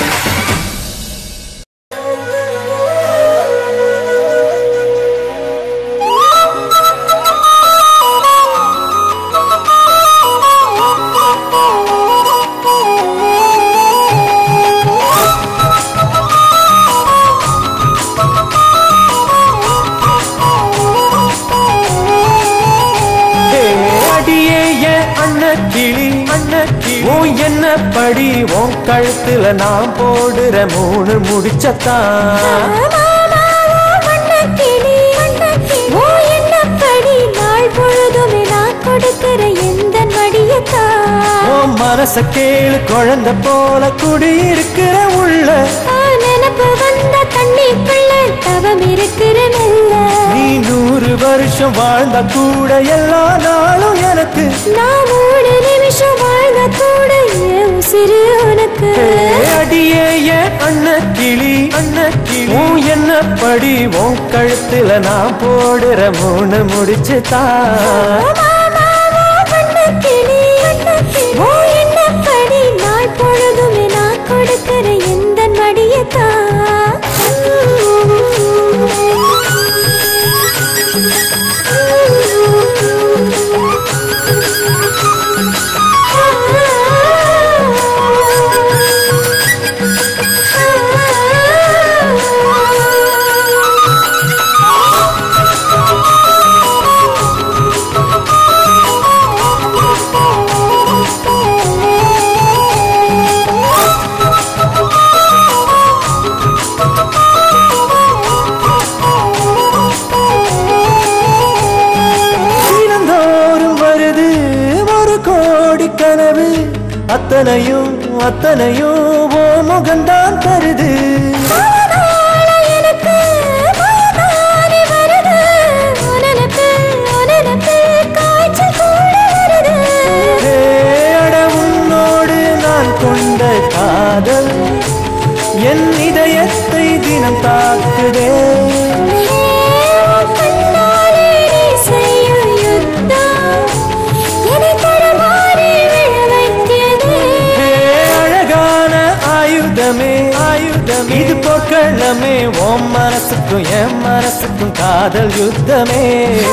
ஏ, அடியே என் அண்ண கிளி அண்ண கிளி ஓ என்ன படி உன் கழுத்துல நான் போடுற மூணு முடிச்சத்தான் உன் மனச கேளு குழந்தை போல குடியிருக்கிற உள்ள நீ நூறு வருஷம் வாழ்ந்த கூட எல்லா நாளும் எனக்கு சிறு உனக்கு ஏ, அடியே என் அண்ண கிளி அண்ண கிளி உன் என்ன படி உன் கழுத்துல நான் போடுற மூணு முடிச்சுதான் தினந்தோறும் வருது ஒரு கோடி கனவு அத்தனையும் அத்தனையும் ஓ முகம்தான் தருது ஏ, அட உன்னோடு நான் கொண்ட காதல் என் இதயத்தை தினம் தாக்குதே ஏ, அழகான ஆயுதமே ஆயுதமே இது பொற்களமே உன் மனசுக்கும் என் மனசுக்கும் காதல் யுத்தமே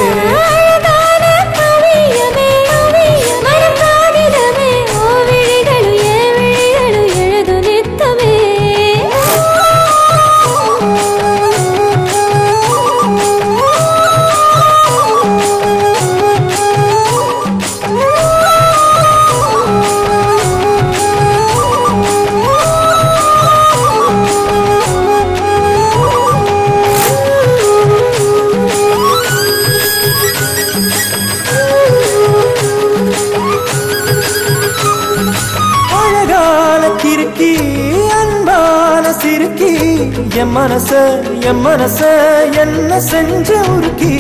அழகான கிறுக்கி அன்பான சிறுக்கி என் மனச என் மனச என்ன செஞ்ச உருக்கி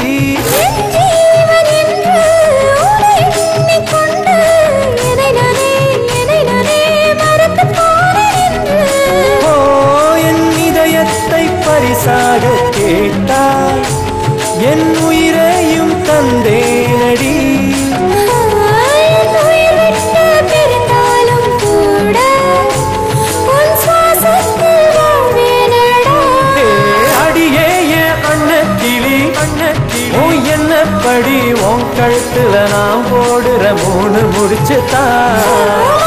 ஓ என் இதயத்தை பரிசாக கேட்டாய் என் உயிரையும் தந்தேனடி ஏ, அடியே என் அண்ண கிளி அண்ண கிளி ஓ என்ன படி உன் கழுத்துல நான் போடுற மூணு முடிச்சுதான்